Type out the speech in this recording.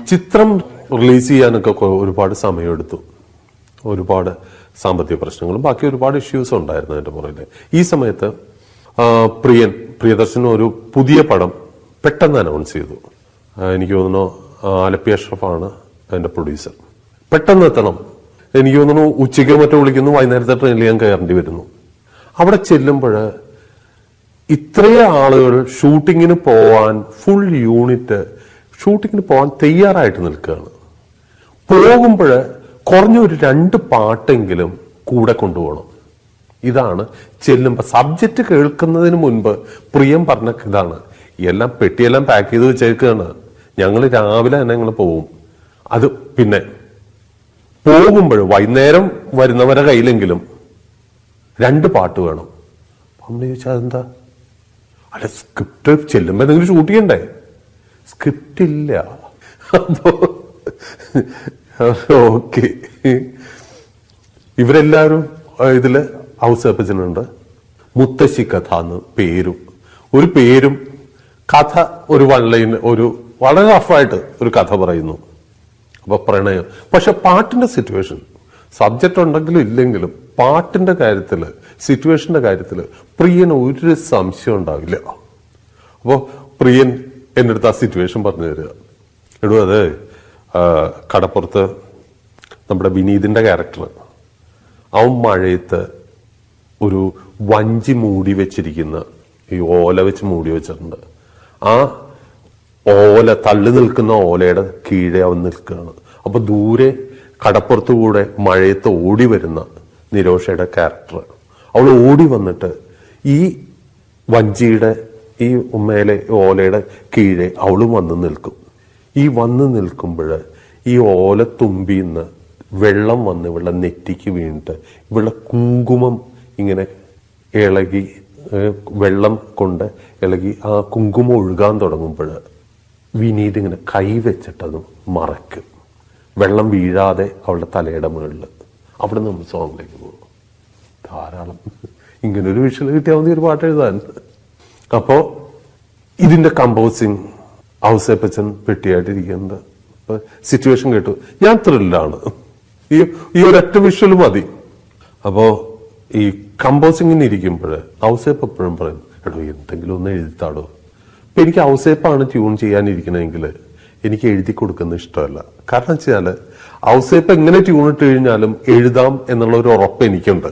ചിത്രം റിലീസ് ചെയ്യാനൊക്കെ കൊ- ഒരുപാട് സമയമെടുത്തു ഒരുപാട് സാമ്പത്തിക പ്രശ്നങ്ങളും ബാക്കി ഒരുപാട് ഇഷ്യൂസ് ഉണ്ടായിരുന്നു അതിന്റെ പുറകില് ഈ സമയത്ത് ആ, പ്രിയൻ പ്രിയദർശൻ ഒരു പുതിയ പടം പെട്ടെന്ന് അനൗൺസ് ചെയ്തു ആ, എനിക്ക് തോന്നുന്നു ആ, ആലപ്പി അഷ്റഫാണ് അതിന്റെ പ്രൊഡ്യൂസർ പെട്ടെന്ന് എത്തണം എനിക്ക് തോന്നുന്നു ഉച്ചയ്ക്കോ മറ്റോ വിളിക്കുന്നു വൈകുന്നേരത്തെ ട്രെയിനിൽ ഞാൻ കയറേണ്ടി വരുന്നു അവിടെ ചെല്ലുമ്പോൾ ഇത്രയും ആളുകൾ ഷൂട്ടിങ്ങിന് പോവാൻ ഫുൾ യൂണിറ്റ് ഷൂട്ടിങ്ങിന് പോവാൻ തയ്യാറായിട്ട് നിൽക്കുകയാണ് പോകുമ്പോൾ കുറഞ്ഞ ഒരു രണ്ട് പാട്ടെങ്കിലും കൂടെ കൊണ്ടുപോകണം ഇതാണ് ചെല്ലുമ്പോൾ സബ്ജക്റ്റ് കേൾക്കുന്നതിന് മുൻപ് പ്രിയം പറഞ്ഞ ഇതാണ് എല്ലാം പെട്ടിയെല്ലാം പാക്ക് ചെയ്ത് വെച്ചേക്കാണ് ഞങ്ങൾ രാവിലെ തന്നെ ഞങ്ങൾ പോവും അത് പിന്നെ പോകുമ്പോൾ വൈകുന്നേരം വരുന്നവരെ കയ്യിലെങ്കിലും രണ്ട് പാട്ട് വേണം അമ്മ ചോദിച്ചാൽ അതെന്താ അല്ല സ്ക്രിപ്റ്റ് ചെല്ലുമ്പോ എന്തെങ്കിലും ഷൂട്ട് ചെയ്യണ്ടേ സ്ക്രിപ്റ്റ് ഇല്ല അപ്പോ ഓക്കെ ഇവരെല്ലാവരും ആ, ഇതില് ഹൗസ് അപ്പച്ചനുണ്ട് മുത്തശ്ശി കഥ എന്ന് പേരും ഒരു പേരും കഥ ഒരു വൺലൈൻ ഒരു വളരെ റഫായിട്ട് ഒരു കഥ പറയുന്നു അപ്പൊ പ്രണയം പക്ഷെ പാട്ടിന്റെ സിറ്റുവേഷൻ സബ്ജക്റ്റ് ഉണ്ടെങ്കിലും ഇല്ലെങ്കിലും പാട്ടിന്റെ കാര്യത്തില് സിറ്റുവേഷന്റെ കാര്യത്തില് പ്രിയന് ഒരു സംശയം ഉണ്ടാവില്ല അപ്പോ പ്രിയൻ എന്റെ അടുത്ത് ആ സിറ്റുവേഷൻ പറഞ്ഞു തരിക എടോ അത് ആ, കടപ്പുറത്ത് നമ്മുടെ വിനീതിന്റെ ക്യാരക്ടർ അവൻ മഴയത്ത് ഒരു വഞ്ചി മൂടി വെച്ചിരിക്കുന്ന ഈ ഓല വെച്ച് മൂടി വെച്ചിട്ടുണ്ട് ആ ഓല തള്ളി നിൽക്കുന്ന ഓലയുടെ കീഴെ അവൻ നിൽക്കുകയാണ് അപ്പൊ ദൂരെ കടപ്പുറത്തു കൂടെ മഴയത്ത് ഓടി വരുന്ന നിരോഷയുടെ ക്യാരക്ടർ അവൾ ഓടി വന്നിട്ട് ഈ വഞ്ചിയുടെ ഈ മേലെ ഓലയുടെ കീഴെ അവളും വന്ന് നിൽക്കും ഈ വന്ന് നിൽക്കുമ്പോൾ ഈ ഓല തുമ്പിന്ന് വെള്ളം വന്ന് ഇവളുടെ നെറ്റിക്ക് വീണിട്ട് ഇവളുടെ കുങ്കുമം ഇങ്ങനെ ഇളകി ഏഹ്, വെള്ളം കൊണ്ട് ഇളകി ആ കുങ്കുമം ഒഴുകാൻ തുടങ്ങുമ്പോൾ വിനീത് ഇങ്ങനെ കൈ വെച്ചിട്ടത് മറക്കും വെള്ളം വീഴാതെ അവളുടെ തലയുടെ മുകളിൽ അവിടെ നമ്മൾ സോങ്ങിലേക്ക് പോകും ധാരാളം ഇങ്ങനെ ഒരു വിഷയം കിട്ടിയാൽ മതി ഒരു പാട്ട് എഴുതാൻ അപ്പോ ഇതിന്റെ കമ്പോസിങ് ഔസേപ്പച്ചൻ പെട്ടിയായിട്ടിരിക്കുന്നത് ഇപ്പൊ സിറ്റുവേഷൻ കേട്ടു ഞാൻ ത്രില്ലാണ് ഈ ഈ ഒരൊറ്റ വിഷ്വൽ മതി അപ്പോ ഈ കമ്പോസിങ്ങിന് ഇരിക്കുമ്പോൾ ഔസേപ്പ് എപ്പോഴും പറയും എടോ എന്തെങ്കിലും ഒന്ന് എഴുതിത്താടോ ഇപ്പൊ എനിക്ക് ഔസേപ്പാണ് ട്യൂൺ ചെയ്യാനിരിക്കണമെങ്കിൽ എനിക്ക് എഴുതി കൊടുക്കുന്ന ഇഷ്ടമല്ല കാരണം വെച്ചാല് ഔസേപ്പ് എങ്ങനെ ട്യൂൺ ഇട്ട് കഴിഞ്ഞാലും എഴുതാം എന്നുള്ള ഒരു ഉറപ്പ് എനിക്കുണ്ട്